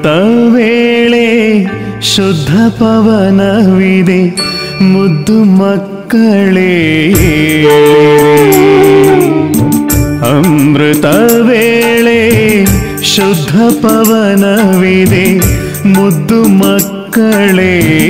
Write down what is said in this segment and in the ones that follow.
ಅಮೃತ ವೇಳೆ ಶುದ್ಧ ಪವನವಿದೆ ಮುದ್ದು ಮಕ್ಕಳೇ ಅಮೃತ ವೇಳೆ ಶುದ್ಧ ಪವನವಿದೆ ಮುದ್ದು ಮಕ್ಕಳೇ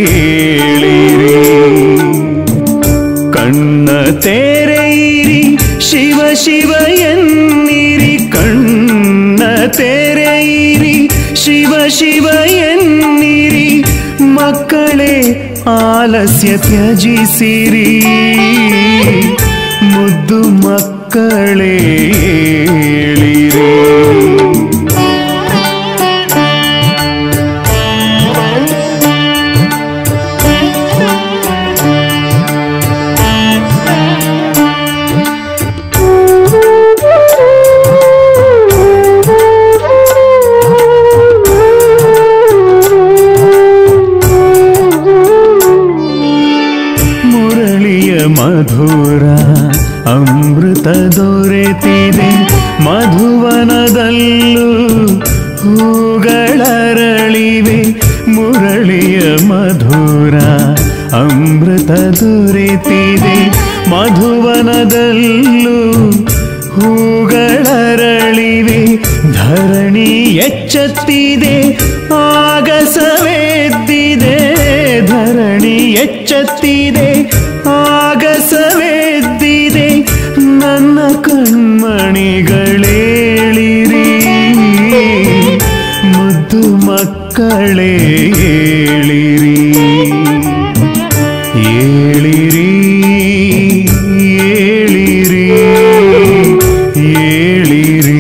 ಕಣ್ಣ ತೆರೆಯಿರಿ ಶಿವ ಶಿವ ಎನ್ನಿರಿ ಕಣ್ಣ ತೆರೆಯಿರಿ ಶಿವ ಶಿವ ಎನ್ನಿರಿ ಮಕ್ಕಳೇ ಆಲಸ್ಯ ತ್ಯಜಿಸಿರಿ ಮುದ್ದು ಮಕ್ಕಳೇ ಏಳಿರಿ ಮುರಳಿಯ ಮಧುರ ಅಮೃತ ದೊರೆತಿದೆ ಮಧುವನದಲ್ಲೂ ಹೂಗಳರಳಿವೆ ಮುರಳಿಯ ಮಧುರ ಅಮೃತ ದೊರೆತಿದೆ ಮಧುವನದಲ್ಲೂ ಹೂಗಳರಳಿವೆ ಧರಣಿ ಎಚ್ಚತ್ತಿದೆ ಆಗಸವೆದ್ದಿದೆ ಧರಣಿ ಎಚ್ಚತ್ತಿದೆ ಆಗಸವೆದ್ದಿದೆ ನನ್ನ ಕಣ್ಮಣಿಗಳೇಳಿರಿ ಮುದ್ದು ಮಕ್ಕಳೇ ಏಳಿರಿ ಏಳಿರಿ ಏಳಿರಿ ಏಳಿರಿ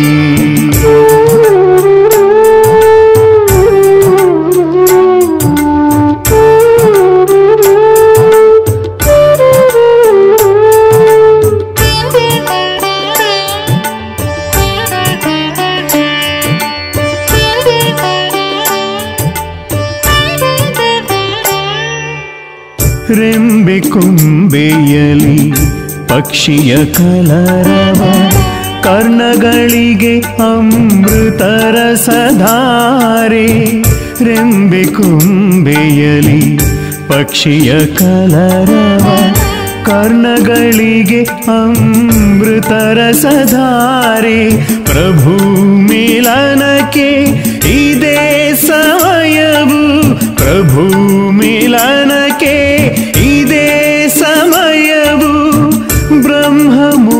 ರೆಂಬೆ ಕೊಂಬೆಯಲಿ ಪಕ್ಷಿಯ ಕಲರವ ಕರ್ಣಗಳಿಗೆ ಅಮೃತರ ಸಧಾರೆ ರೆಂಬೆ ಕೊಂಬೆಯಲಿ ಪಕ್ಷಿಯ ಕಲರವ ಕರ್ಣಗಳಿಗೆ ಅಮೃತರ ಸಧಾರೆ ಪ್ರಭು ಮಿಲನಕ್ಕೆ ಇದೇ ಸಮಯವು ಪ್ರಭು ಮಿಲನಕ್ಕೆ ಇದೇ ಸಮಯವು ಬ್ರಹ್ಮ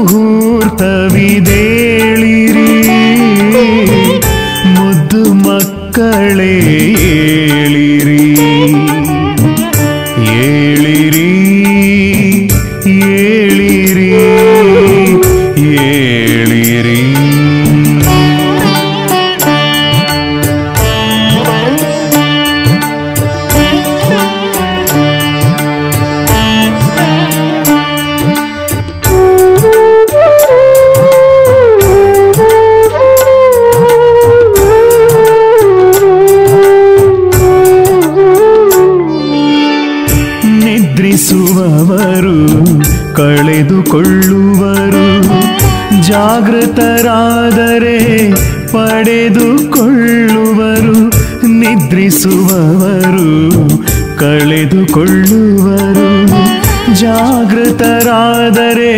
ಮುಹೂರ್ತವಿದೇಳಿರಿ ಮುದ್ದು ಮಕ್ಕಳೇ ಏಳಿರಿ ಏಳಿರಿ ಏಳಿರಿ ಏಳಿರಿ ನಿದ್ರಿಸುವವರು ಕಳೆದುಕೊಳ್ಳುವರು ಜಾಗೃತರಾದರೆ ಪಡೆದುಕೊಳ್ಳುವರು ನಿದ್ರಿಸುವವರು ಕಳೆದುಕೊಳ್ಳುವರು ಜಾಗೃತರಾದರೆ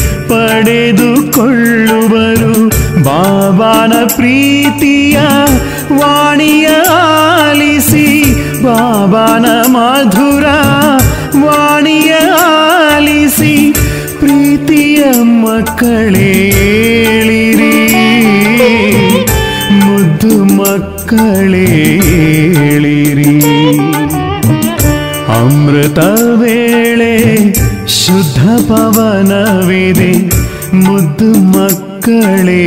ಪಡೆದುಕೊಳ್ಳುವರು ಬಾಬಾನ ಪ್ರೀತಿಯ ವಾಣಿಯ ಆಲಿಸಿ ಬಾಬಾನ ಮಧುರ ವಾಣಿಯ ಆಲಿಸಿ ಪ್ರೀತಿಯ ಮಕ್ಕಳೇಳಿರಿ ಮುದ್ದು ಮಕ್ಕಳೇಳಿರಿ ಅಮೃತ ವೇಳೆ ಶುದ್ಧ ಪವನವಿದೆ ಮುದ್ದು ಮಕ್ಕಳೇ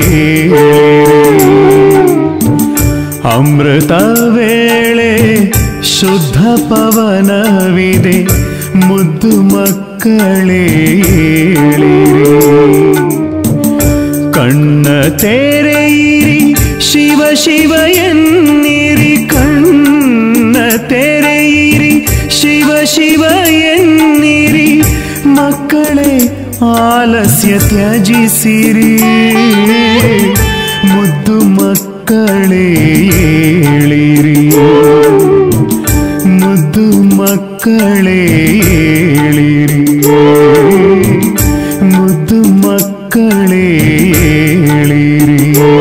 ಅಮೃತ ವೇಳೆ ಶುದ್ಧ ಪವನವಿದೆ ಮುದ್ದು ಮಕ್ಕಳೇ ಕಣ್ಣ ತೆರೆಯಿರಿ ಶಿವ ಶಿವ ಎನ್ನಿರಿ ಕಣ್ಣ ತೆರೆಯಿರಿ ಶಿವ ಶಿವ ಎನ್ನಿರಿ ಮಕ್ಕಳೇ ಆಲಸ್ಯ ತ್ಯಜಿಸಿರಿ ಮುದ್ದು ಮಕ್ಕಳೇ ಮಕ್ಕಳೇ ಏಳಿರಿ ಮುದ್ದು ಮಕ್ಕಳೇ ಏಳಿರಿ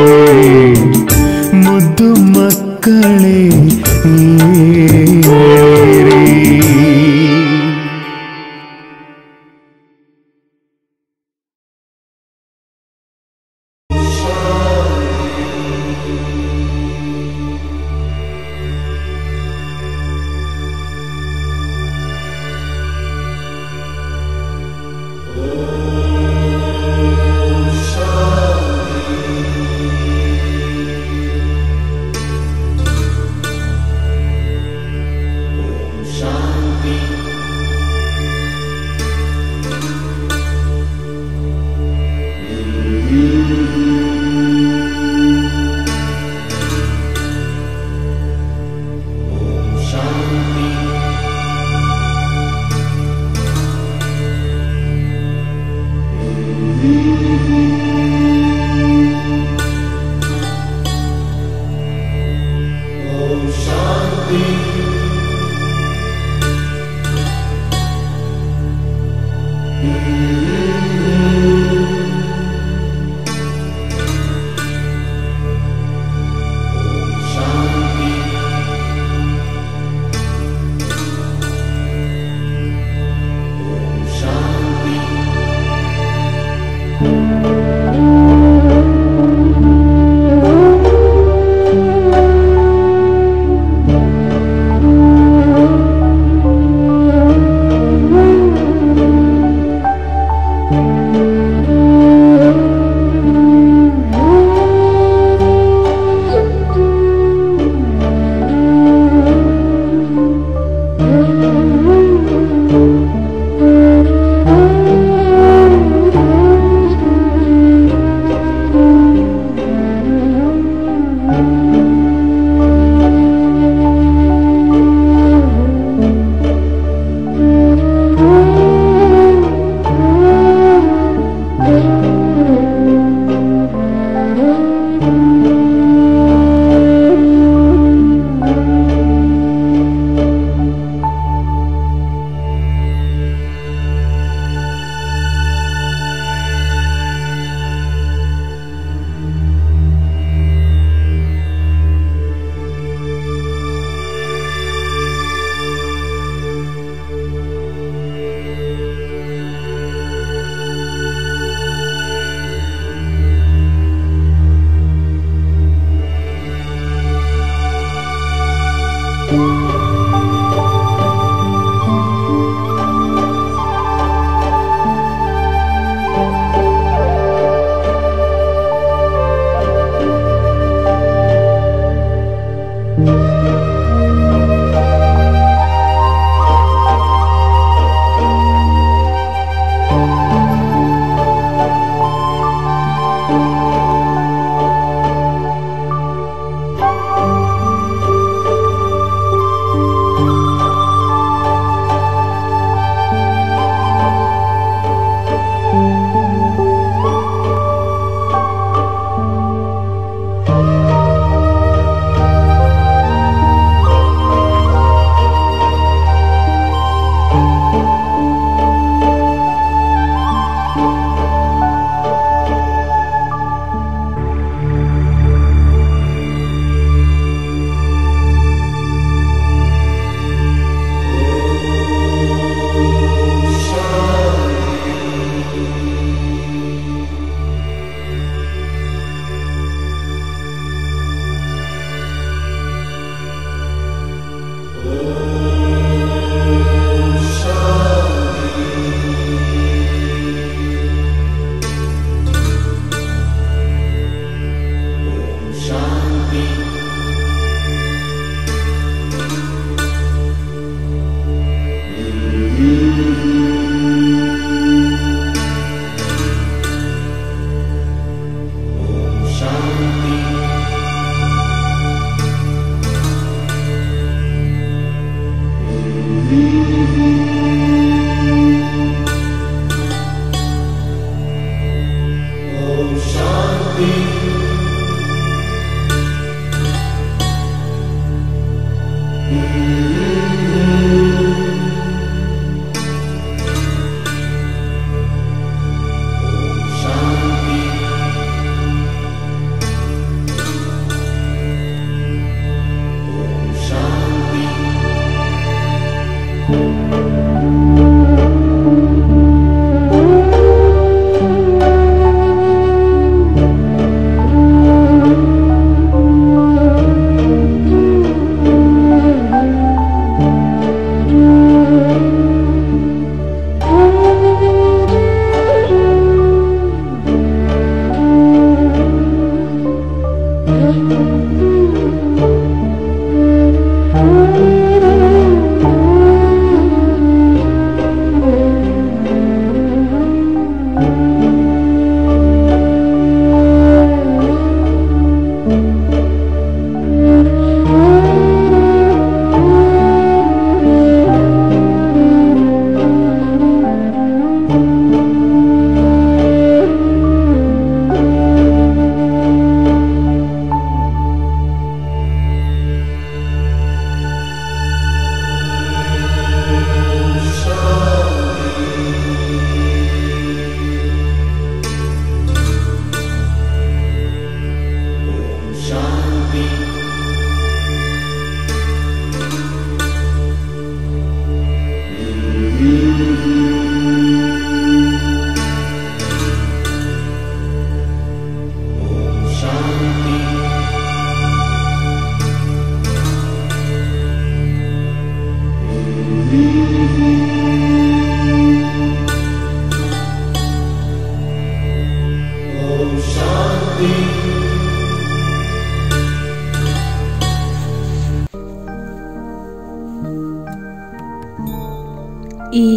ಮುದ್ದು ಮಕ್ಕಳೇ ಏಳಿರಿ Thank you.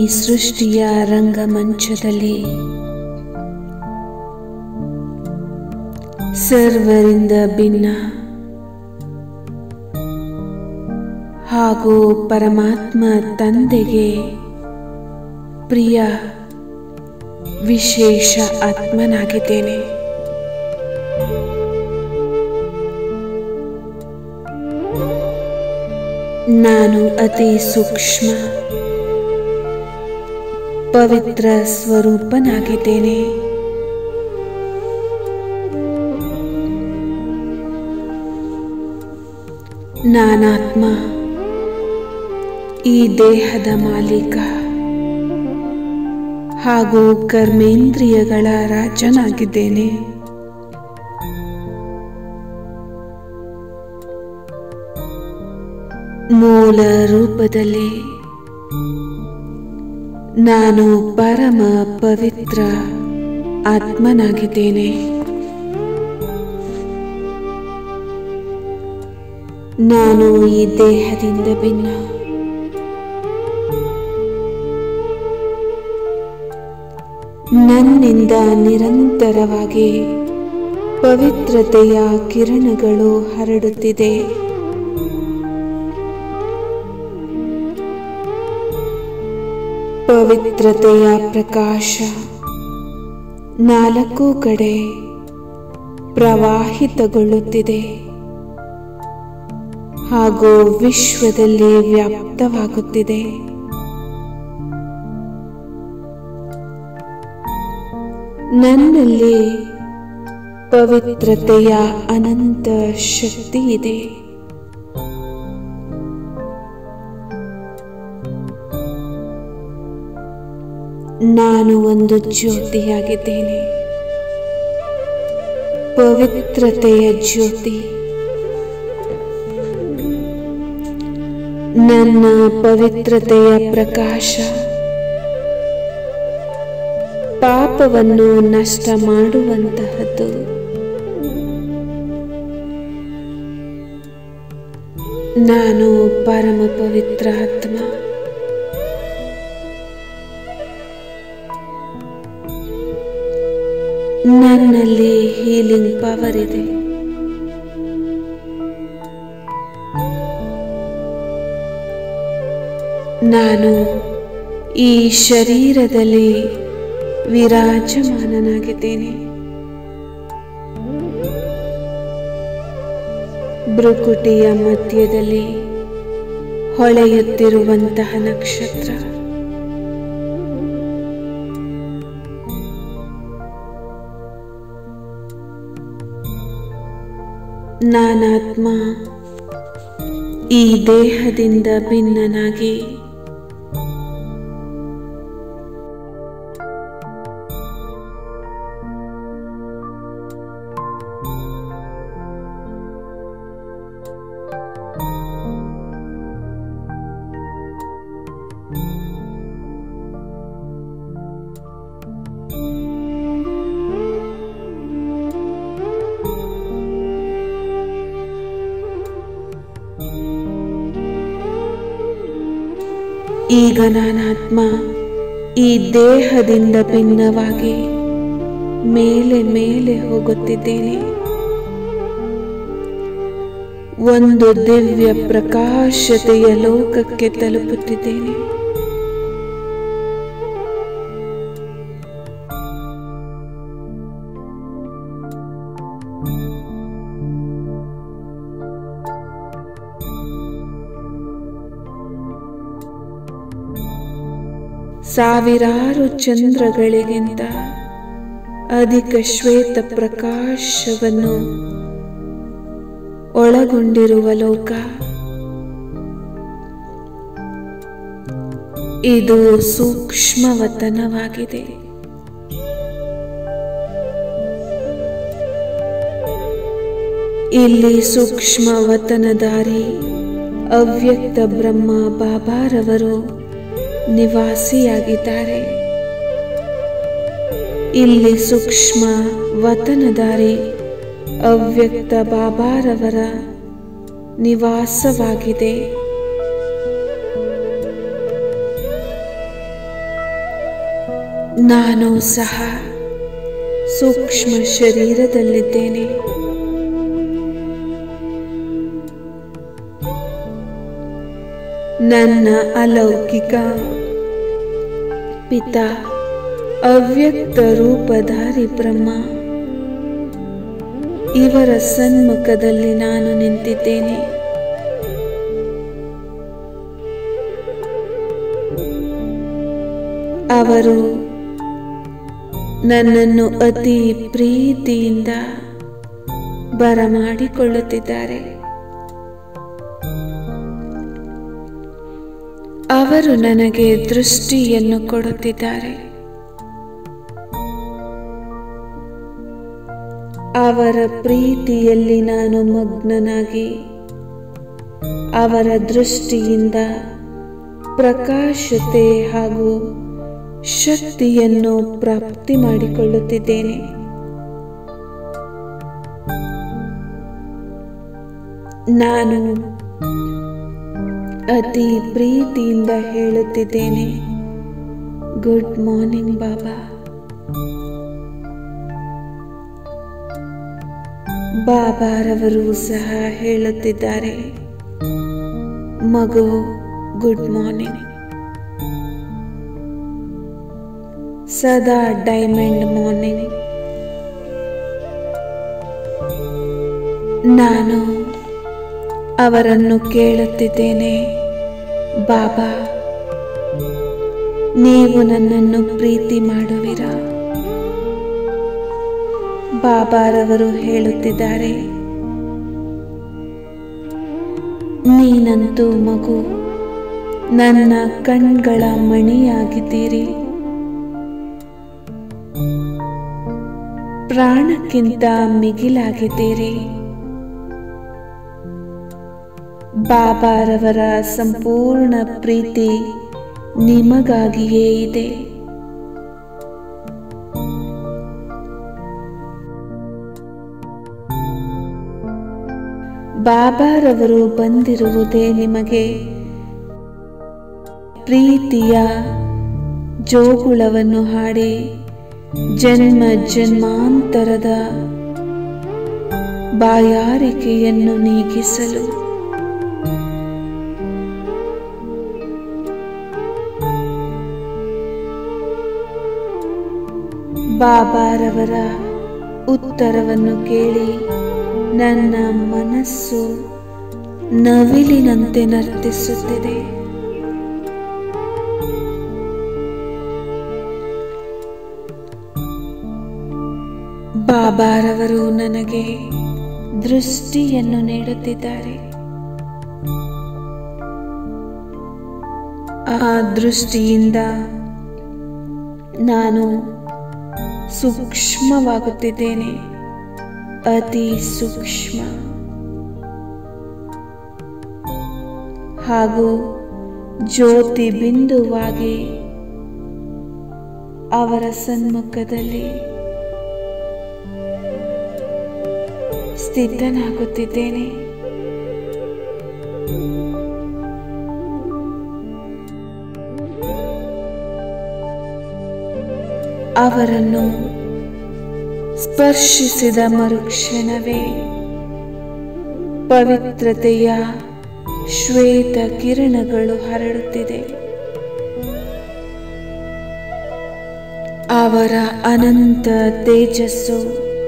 ಸೃಷ್ಟಿಯ ರಂಗಮಂಚದಲ್ಲಿ ಸರ್ವರಿಂದ ಭಿನ್ನ ಹಾಗೂ ಪರಮಾತ್ಮ ತಂದೆಗೆ ಪ್ರಿಯ ವಿಶೇಷ ಆತ್ಮನಾಗಿದ್ದೇನೆ ನಾನು ಅತಿ ಸೂಕ್ಷ್ಮ ಪವಿತ್ರ ಸ್ವರೂಪನಾಗಿದ್ದೇನೆ ನಾನಾತ್ಮ ಈ ದೇಹದ ಮಾಲೀಕ ಹಾಗೂ ಕರ್ಮೇಂದ್ರಿಯಗಳ ರಾಜನಾಗಿದ್ದೇನೆ ಮೂಲ ರೂಪದಲ್ಲಿ ನಾನು ಪರಮ ಪವಿತ್ರ ಆತ್ಮನಾಗಿದ್ದೇನೆ ನಾನು ಈ ದೇಹದಿಂದ ಭಿನ್ನ ನನ್ನಿಂದ ನಿರಂತರವಾಗಿ ಪವಿತ್ರತೆಯ ಕಿರಣಗಳು ಹರಡುತ್ತಿದೆ ಪವಿತ್ರತೆಯ ಪ್ರಕಾಶ ನಾಲ್ಕು ಕಡೆ ಪ್ರವಾಹಿತಗೊಳ್ಳುತ್ತಿದೆ ಹಾಗೂ ವಿಶ್ವದಲ್ಲಿ ವ್ಯಾಪ್ತವಾಗುತ್ತಿದೆ ನನ್ನಲ್ಲಿ ಪವಿತ್ರತೆಯ ಅನಂತ ಶಕ್ತಿ ಇದೆ ನಾನು ಒಂದು ಜ್ಯೋತಿಯಾಗಿದ್ದೇನೆ ಪವಿತ್ರತೆಯ ಜ್ಯೋತಿ ನನ್ನ ಪವಿತ್ರತೆಯ ಪ್ರಕಾಶ ಪಾಪವನ್ನು ನಷ್ಟ ಮಾಡುವಂತಹದ್ದು ನಾನು ಪರಮ ಪವಿತ್ರ ಆತ್ಮ ನನ್ನಲ್ಲಿ ಹೀಲಿಂಗ್ ಪವರ್ ಇದೆ ನಾನು ಈ ಶರೀರದಲ್ಲಿ ವಿರಾಜಮಾನನಾಗಿದ್ದೇನೆ ಭ್ರುಕುಟಿಯ ಮಧ್ಯದಲ್ಲಿ ಹೊಳೆಯುತ್ತಿರುವಂತಹ ನಕ್ಷತ್ರ ನಾನಾತ್ಮ ಈ ದೇಹದಿಂದ ಭಿನ್ನನಾಗಿ ಈಗ ನಾನಾತ್ಮ ಈ ದೇಹದಿಂದ ಭಿನ್ನವಾಗಿ ಮೇಲೆ ಮೇಲೆ ಹೋಗುತ್ತಿದ್ದೇನೆ ಒಂದು ದಿವ್ಯ ಪ್ರಕಾಶತೆಯ ಲೋಕಕ್ಕೆ ತಲುಪುತ್ತಿದ್ದೇನೆ ಸಾವಿರಾರು ಚಂದ್ರಗಳಿಗಿಂತ ಅಧಿಕ ಶ್ವೇತ ಪ್ರಕಾಶವನ್ನು ಒಳಗೊಂಡಿರುವ ಲೋಕ ಇದು ಸೂಕ್ಷ್ಮವತನವಾಗಿದೆ ಇಲ್ಲಿ ಸೂಕ್ಷ್ಮ ವತನದಾರಿ ಅವ್ಯಕ್ತ ಬ್ರಹ್ಮ ಬಾಬಾರವರು ನಿವಾಸಿಯಾಗಿದ್ದಾರೆ ಇಲ್ಲಿ ಸೂಕ್ಷ್ಮ ವತನದಾರಿ ಅವ್ಯಕ್ತ ಬಾಬಾರವರ ನಿವಾಸವಾಗಿದೆ ನಾನು ಸಹ ಸೂಕ್ಷ್ಮ ಶರೀರದಲ್ಲಿದ್ದೇನೆ ನನ್ನ ಅಲೌಕಿಕ ಪಿತ ಅವ್ಯಕ್ತ ರೂಪಧಾರಿ ಬ್ರಹ್ಮ ಇವರ ಸನ್ಮುಖದಲ್ಲಿ ನಾನು ನಿಂತಿದ್ದೇನೆ ಅವರು ನನ್ನನ್ನು ಅತಿ ಪ್ರೀತಿಯಿಂದ ಬರಮಾಡಿಕೊಳ್ಳುತ್ತಿದ್ದಾರೆ ಅವರು ನನಗೆ ದೃಷ್ಟಿಯನ್ನು ಕೊಡುತ್ತಿದ್ದಾರೆ ಅವರ ಪ್ರೀತಿಯಲ್ಲಿ ನಾನು ಮಗ್ನನಾಗಿ ಅವರ ದೃಷ್ಟಿಯಿಂದ ಪ್ರಕಾಶತೆ ಹಾಗೂ ಶಕ್ತಿಯನ್ನು ಪ್ರಾಪ್ತಿ ಮಾಡಿಕೊಳ್ಳುತ್ತಿದ್ದೇನೆ ನಾನು ಅತಿ ಪ್ರೀತಿಯಿಂದ ಹೇಳುತ್ತಿದ್ದೇನೆ ಗುಡ್ ಮಾರ್ನಿಂಗ್ ಬಾಬಾ ಬಾಬಾರವರು ಸಹ ಹೇಳುತ್ತಿದ್ದಾರೆ ಮಗು ಗುಡ್ ಮಾರ್ನಿಂಗ್ ಸದಾ ಡೈಮಂಡ್ ಮಾರ್ನಿಂಗ್ ನಾನು ಅವರನ್ನು ಕೇಳುತ್ತಿದ್ದೇನೆ ಬಾಬಾ ನೀವು ನನ್ನನ್ನು ಪ್ರೀತಿ ಮಾಡುವಿರಾ ಬಾಬಾರವರು ಹೇಳುತ್ತಿದ್ದಾರೆ ನೀನಂತೂ ಮಗು ನನ್ನ ಕಣ್ಗಳ ಮಣಿಯಾಗಿದ್ದೀರಿ ಪ್ರಾಣಕ್ಕಿಂತ ಮಿಗಿಲಾಗಿದ್ದೀರಿ ಬಾಬಾರವರ ಸಂಪೂರ್ಣ ಪ್ರೀತಿ ನಿಮಗಾಗಿಯೇ ಇದೆ ಬಾಬಾರವರು ಬಂದಿರುವುದೇ ನಿಮಗೆ ಪ್ರೀತಿಯ ಜೋಗುಳವನ್ನು ಹಾಡಿ ಜನ್ಮ ಜನ್ಮಾಂತರದ ಬಾಯಾರಿಕೆಯನ್ನು ನೀಗಿಸಲು ಬಾಬಾರವರ ಉತ್ತರವನ್ನು ಕೇಳಿ ನನ್ನ ಮನಸ್ಸು ನವಿಲಿನಂತೆ ನರ್ತಿಸುತ್ತಿದೆ ಬಾಬಾರವರು ನನಗೆ ದೃಷ್ಟಿಯನ್ನು ನೀಡುತ್ತಿದ್ದಾರೆ ಆ ದೃಷ್ಟಿಯಿಂದ ನಾನು ಸೂಕ್ಷ್ಮವಾಗುತ್ತಿದ್ದೇನೆ ಅತಿ ಸೂಕ್ಷ್ಮ ಹಾಗೂ ಜ್ಯೋತಿ ಬಿಂದುವಾಗಿ ಅವರ ಸನ್ಮುಖದಲ್ಲಿ ಸ್ಥಿತನಾಗುತ್ತಿದ್ದೇನೆ ಅವರನ್ನು ಸ್ಪರ್ಶಿಸಿದ ಮರುಕ್ಷಣವೇ ಪವಿತ್ರತೆಯ ಶ್ವೇತ ಕಿರಣಗಳು ಹರಡುತ್ತಿದೆ ಅವರ ಅನಂತ ತೇಜಸ್ಸು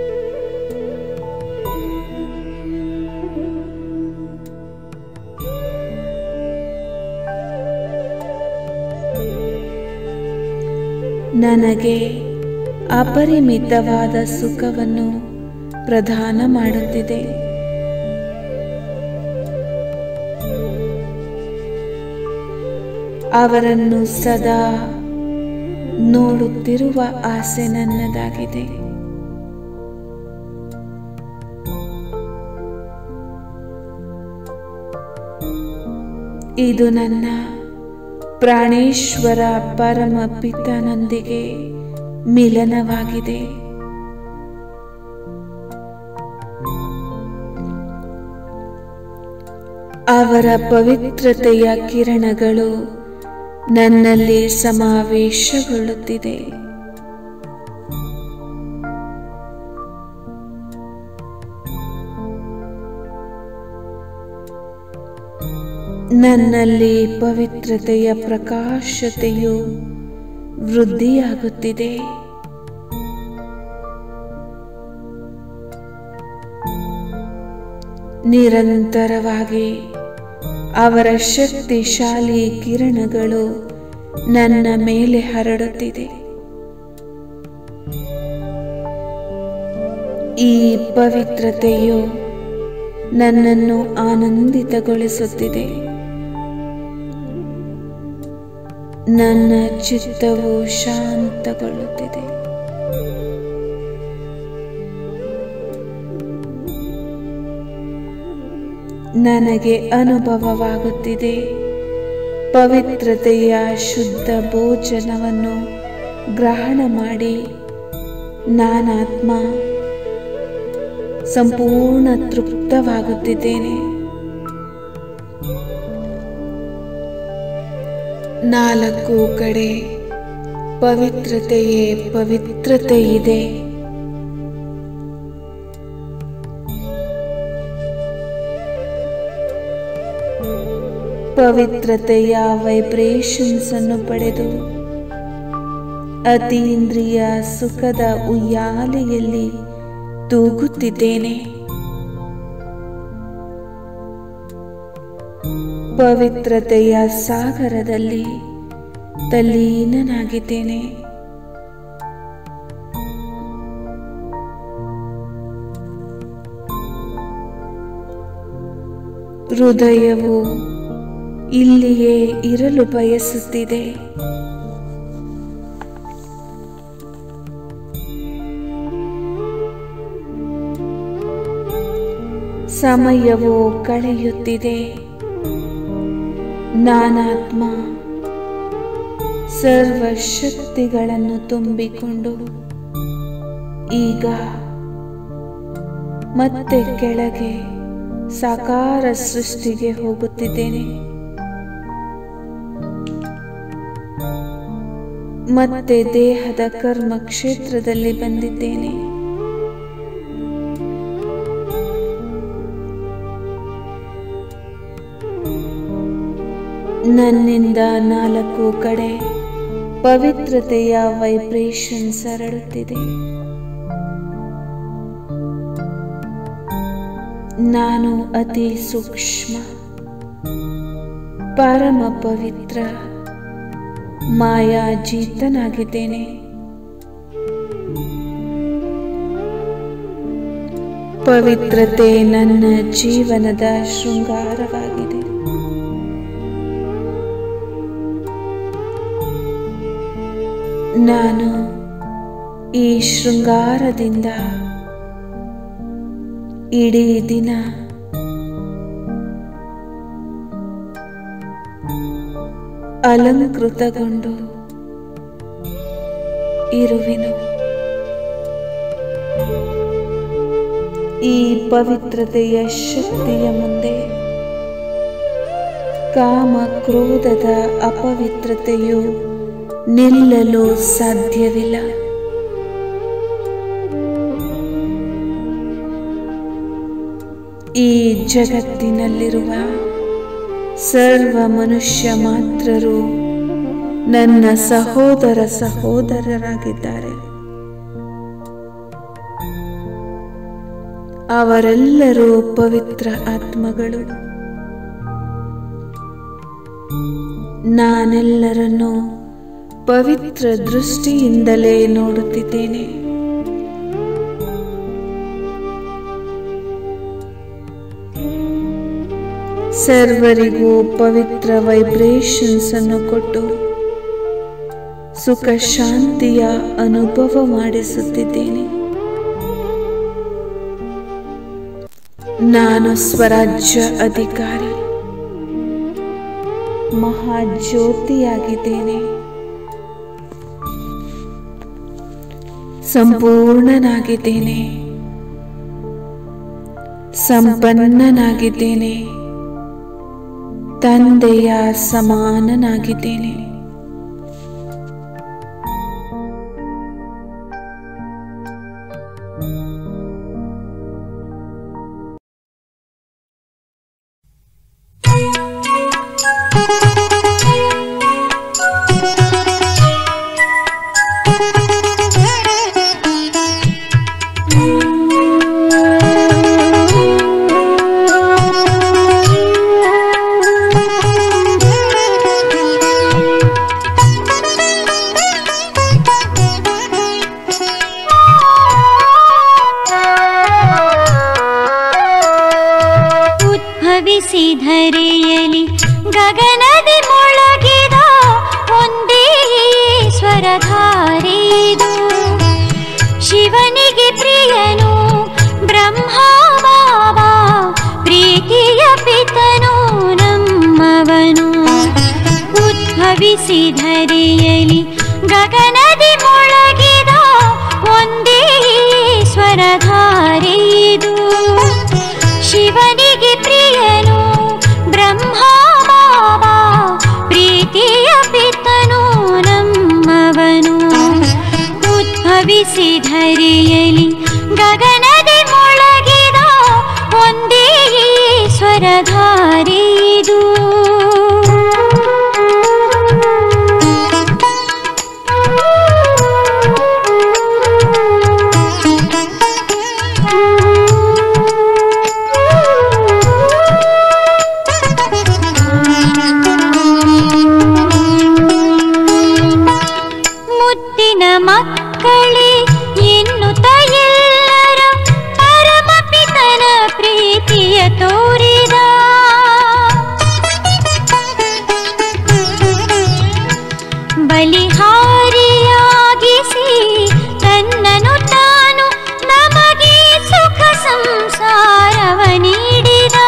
ನನಗೆ ಅಪರಿಮಿತವಾದ ಸುಖವನ್ನು ಪ್ರದಾನ ಮಾಡುತ್ತಿದೆ ಅವರನ್ನು ಸದಾ ನೋಡುತ್ತಿರುವ ಆಸೆ ನನ್ನದಾಗಿದೆ ಇದು ನನ್ನ ಪ್ರಾಣೇಶ್ವರ ಪರಮ ಪಿತನೊಂದಿಗೆ ಮಿಲನವಾಗಿದೆ ಅವರ ಪವಿತ್ರತೆಯ ಕಿರಣಗಳು ನನ್ನಲ್ಲಿ ಸಮಾವೇಶಗೊಳ್ಳುತ್ತಿದೆ ನನ್ನಲ್ಲಿ ಪವಿತ್ರತೆಯ ಪ್ರಕಾಶತೆಯು ವೃದ್ಧಿಯಾಗುತ್ತಿದೆ ನಿರಂತರವಾಗಿ ಅವರ ಶಕ್ತಿಶಾಲಿ ಕಿರಣಗಳು ನನ್ನ ಮೇಲೆ ಹರಡುತ್ತಿದೆ ಈ ಪವಿತ್ರತೆಯು ನನ್ನನ್ನು ಆನಂದಿತಗೊಳಿಸುತ್ತಿದೆ ನನ್ನ ಚಿತ್ತವು ಶಾಂತಗೊಳ್ಳುತ್ತಿದೆ ನನಗೆ ಅನುಭವವಾಗುತ್ತಿದೆ ಪವಿತ್ರತೆಯ ಶುದ್ಧ ಭೋಜನವನ್ನು ಗ್ರಹಣ ಮಾಡಿ ನಾನಾತ್ಮ ಸಂಪೂರ್ಣ ತೃಪ್ತವಾಗುತ್ತಿದ್ದೇನೆ ನಾಲ್ಕು ಕಡೆ ಪವಿತ್ರತೆಯೇ ಪವಿತ್ರತೆ ಇದೆ ಪವಿತ್ರತೆಯ ವೈಬ್ರೇಷನ್ಸ್ ಅನ್ನು ಪಡೆದು ಅತೀಂದ್ರಿಯ ಸುಖದ ಉಯ್ಯಾಲೆಯಲ್ಲಿ ತೂಗುತ್ತಿದ್ದೇನೆ ಪವಿತ್ರತೆಯ ಸಾಗರದಲ್ಲಿ ತಲ್ಲೀನನಾಗಿದ್ದೇನೆ ಹೃದಯವು ಇಲ್ಲಿಯೇ ಇರಲು ಬಯಸುತ್ತಿದೆ ಸಮಯವು ಕಳೆಯುತ್ತಿದೆ ನಾನಾತ್ಮ ಸರ್ವಶಕ್ತಿಗಳನ್ನು ತುಂಬಿಕೊಂಡು ಈಗ ಮತ್ತೆ ಕೆಳಗೆ ಸಾಕಾರ ಸೃಷ್ಟಿಗೆ ಹೋಗುತ್ತಿದ್ದೇನೆ ಮತ್ತೆ ದೇಹದ ಕರ್ಮ ಕ್ಷೇತ್ರದಲ್ಲಿ ಬಂದಿದ್ದೇನೆ ನನ್ನಿಂದ ನಾಲ್ಕು ಕಡೆ ಪವಿತ್ರತೆಯ ವೈಬ್ರೇಷನ್ಸ್ ಹರಡುತ್ತಿದೆ ನಾನು ಅತಿ ಸೂಕ್ಷ್ಮ ಪರಮ ಪವಿತ್ರ ಮಾಯಾಜೀತನಾಗಿದ್ದೇನೆ ಪವಿತ್ರತೆ ನನ್ನ ಜೀವನದ ಶೃಂಗಾರವಾಗಿದೆ ನಾನು ಈ ಶೃಂಗಾರದಿಂದ ಇಡೀ ದಿನ ಅಲಂಕೃತಗೊಂಡು ಇರುವೆನು ಈ ಪವಿತ್ರತೆಯ ಶಕ್ತಿಯ ಮುಂದೆ ಕಾಮ ಕ್ರೋಧದ ಅಪವಿತ್ರತೆಯು ನಿಲ್ಲಲು ಸಾಧ್ಯವಿಲ್ಲ ಈ ಜಗತ್ತಿನಲ್ಲಿರುವ ಸರ್ವ ಮನುಷ್ಯ ಮಾತ್ರರು ನನ್ನ ಸಹೋದರ ಸಹೋದರರಾಗಿದ್ದಾರೆ ಅವರೆಲ್ಲರೂ ಪವಿತ್ರ ಆತ್ಮಗಳು ನಾನೆಲ್ಲರನ್ನೂ ಪವಿತ್ರ ದೃಷ್ಟಿಯಿಂದಲೇ ನೋಡುತ್ತಿದ್ದೇನೆ ಸರ್ವರಿಗೂ ಪವಿತ್ರ ವೈಬ್ರೇಷನ್ಸ್ ಅನ್ನು ಕೊಟ್ಟು ಸುಖ ಶಾಂತಿಯ ಅನುಭವ ಮಾಡಿಸುತ್ತಿದ್ದೇನೆ ನಾನು ಸ್ವರಾಜ್ಯ ಅಧಿಕಾರಿ ಮಹಾಜ್ಯೋತಿಯಾಗಿದ್ದೇನೆ ಸಂಪೂರ್ಣನಾಗಿದ್ದೇನೆ ಸಂಪನ್ನನಾಗಿದ್ದೇನೆ ತಂದೆಯ ಸಮಾನನಾಗಿದ್ದೇನೆ ಧರೆಯಲಿ ಗಗನದಿ ಮೊಳಗಿದ ಒಂದೇ ಸ್ವರಧಾರೆದು ಶಿವನಿಗೆ ಪ್ರಿಯನು ಬ್ರಹ್ಮ ಬಾಬಾ ಪ್ರೀತಿಯ ಪಿತನು ನಮ್ಮವನು ಉದ್ಭವಿಸಿ ಧರೆಯಲಿ ಗಗನದಿ ಮೊಳಗಿದ ಒಂದೇ ಸ್ವರಧಾರೆದು ಶಿವನಿಗೆ ಪ್ರಿಯನು ಬ್ರಹ್ಮ ಬಾಬಾ ಪ್ರೀತಿಯ ಪಿತನು ನಮ್ಮವನು ಉದ್ಭವಿಸಿ ಧರೆಯಲಿ ಗಗನದಿ ಮೊಳಗಿದ ಒಂದೇ ಸ್ವರಧಾರಿದು ಮುದ್ದಿನ ಮಕ್ಕಳೇ ಎನ್ನುತ್ತ ಎಲ್ಲರ ಪರಮಪಿತನ ಪ್ರೀತಿಯ ತೋರಿದ ಬಲಿಹಾರಿಯಾಗಿಸಿ ತನ್ನನು ತಾನು ನಮಗೆ ಸುಖ ಸಂಸಾರವ ನೀಡಿದ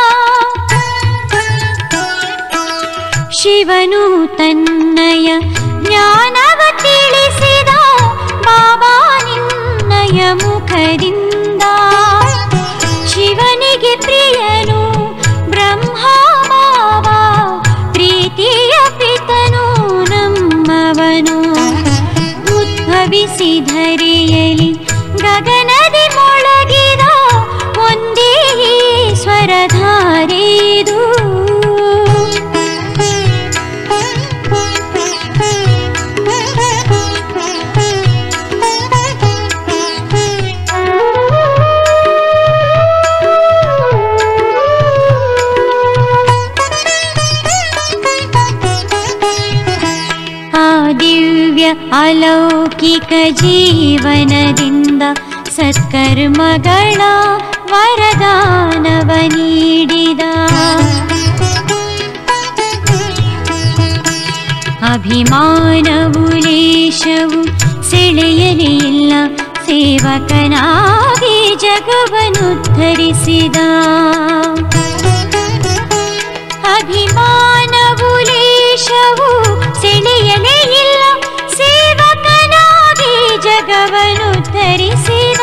ಶಿವನು ತನ್ನಯ ಜ್ಞಾನವ ತಿಳಿಸಿದ ಬಾಬಾ ನಿನ್ನಯ ಮುಖದಿಂದ ಶಿವನಿಗೆ ಪ್ರಿಯನು ಬ್ರಹ್ಮ ಬಾಬಾ ಪ್ರೀತಿಯ ಪಿತನು ನಮ್ಮವನು ಉದ್ಭವಿಸಿ ಧರೆಯಲಿ ಗಗನದಿ ಮೊಳಗಿದ ಒಂದೇ ಸ್ವರಧಾರೆದು ಆ ದಿವ್ಯ ಅಲೌಕಿಕ ಜೀವನದಿಂದ ಸತ್ಕರ್ಮಗಳ ವರದಾನವ ನೀಡಿದ ಅಭಿಮಾನವು ಲೇಷವು ಸೆಳೆಯಲೇ ಇಲ್ಲ ಸೇವಕನಾಗಿ ಜಗವನ್ನು ಧರಿಸಿದ ಅಭಿಮಾನವು ಲೇಷವು ಸೆಳೆಯಲೇ ಇಲ್ಲ ಸೇವಕನಾಗಿ ಜಗವನ್ನು ಧರಿಸಿದ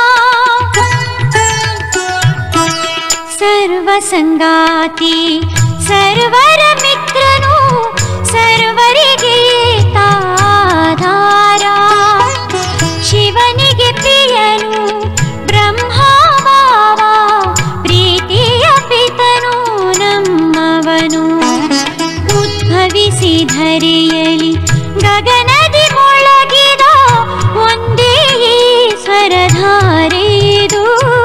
ಸರ್ವ ಸಂಗಾತಿ ಸರ್ವರ ಮಿತ್ರನು ಸರ್ವರಿಗೆ ತಾಧಾರ ಶಿವನಿಗೆ ಪ್ರಿಯನು ಬ್ರಹ್ಮ ಬಾಬಾ ಪ್ರೀತಿಯ ಪಿತನು ನಮ್ಮವನು ಉದ್ಭವಿಸಿ ಧರೆಯಲಿ ಗಗನದಿ ಮೊಳಗಿದ ಒಂದೇ ಸ್ವರಧಾರೆದು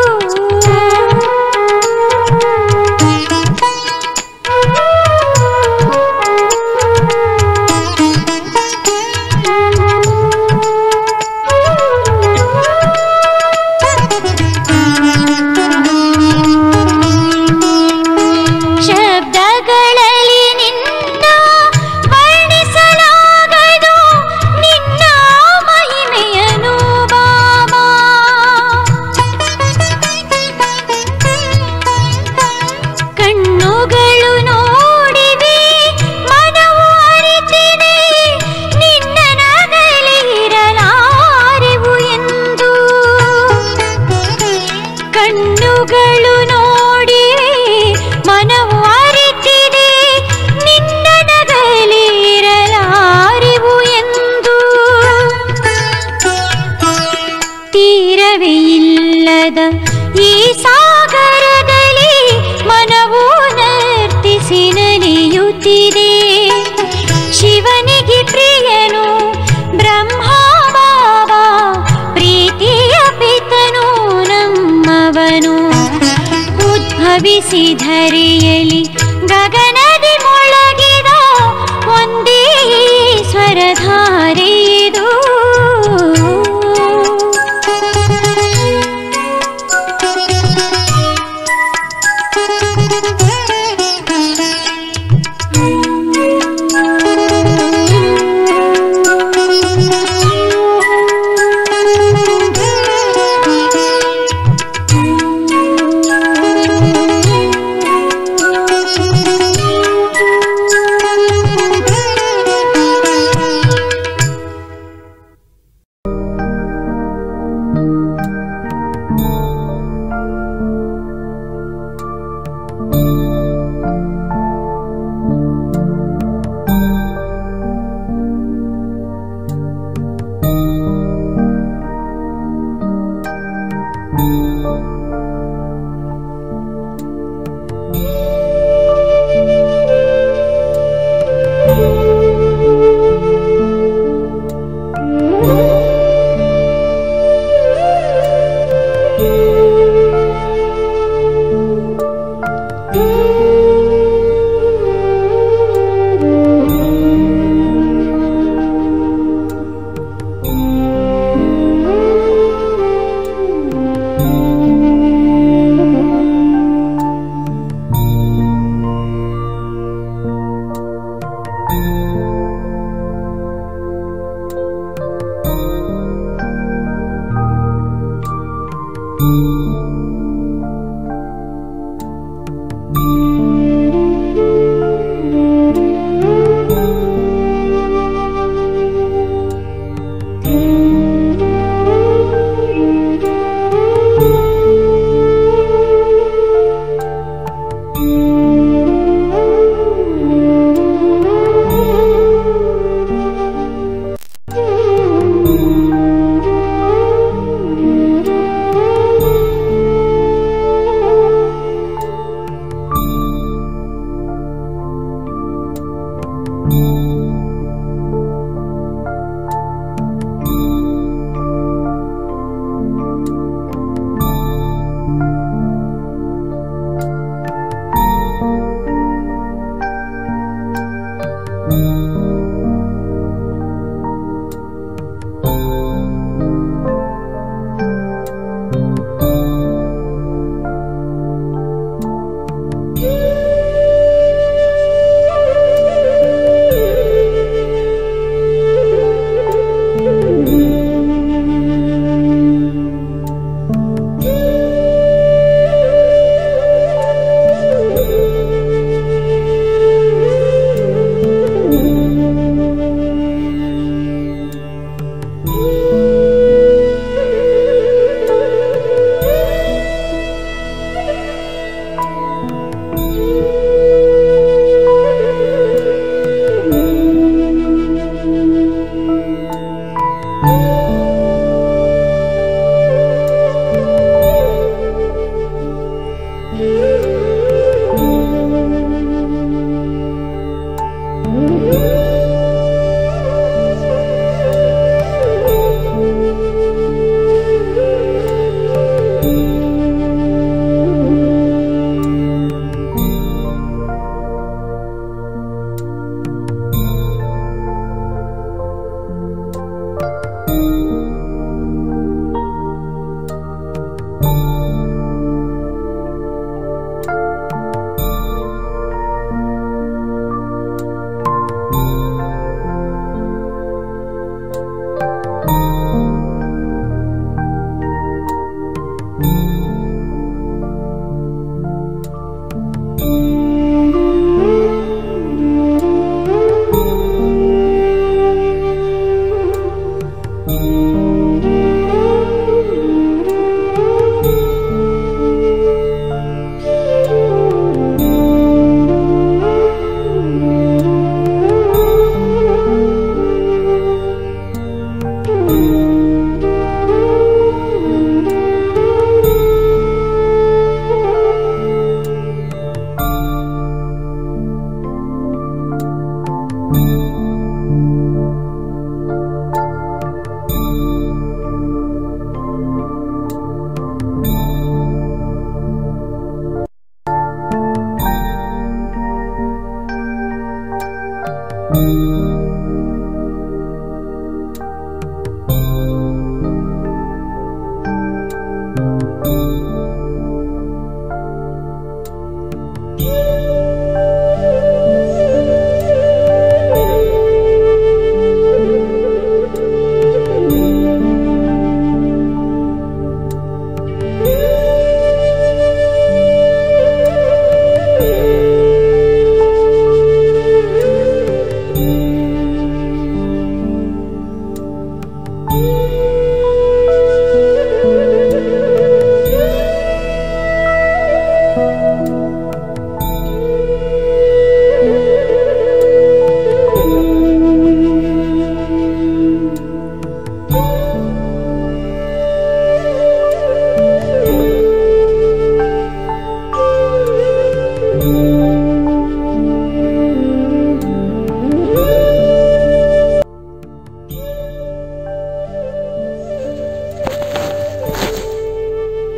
ಶಬ್ದಗಳಲ್ಲಿ ನಿನ್ನ ವರ್ಣಿಸಲಾಗದು ನಿನ್ನ ಮಹಿಮೆಯನು ಬಾಬಾ ಕಣ್ಣುಗಳು ನೋಡಿವೆ ಮನವು ಅರಿತಿದೆ ನಿನ್ನ ನಗಲಿರಲಾರೆವು ಎಂದು ಕಣ್ಣುಗಳು ನೋಡಿವೆ ಮನವು ಅರಿತಿದೆ ನಿನ್ನ ನಗಲಿರಲಾರೆವು ಎಂದು ತೀರವೇ ಇಲ್ಲದ ಈ ಸಾಗರದಲ್ಲಿ ಮನವು ನರ್ತಿಸಿ ನಲಿಯುತ್ತಿದೆ ಶಿವನಿಗೆ ಪ್ರಿಯನು ಬ್ರಹ್ಮ ಬಾಬಾ ಪ್ರೀತಿಯ ಪಿತನು ನಮ್ಮವನು ಉದ್ಭವಿಸಿ ಧರೆಯಲಿ ಗಗನದಿ ಮೊಳಗಿದ ಒಂದೇ ಸ್ವರಧಾರೆದು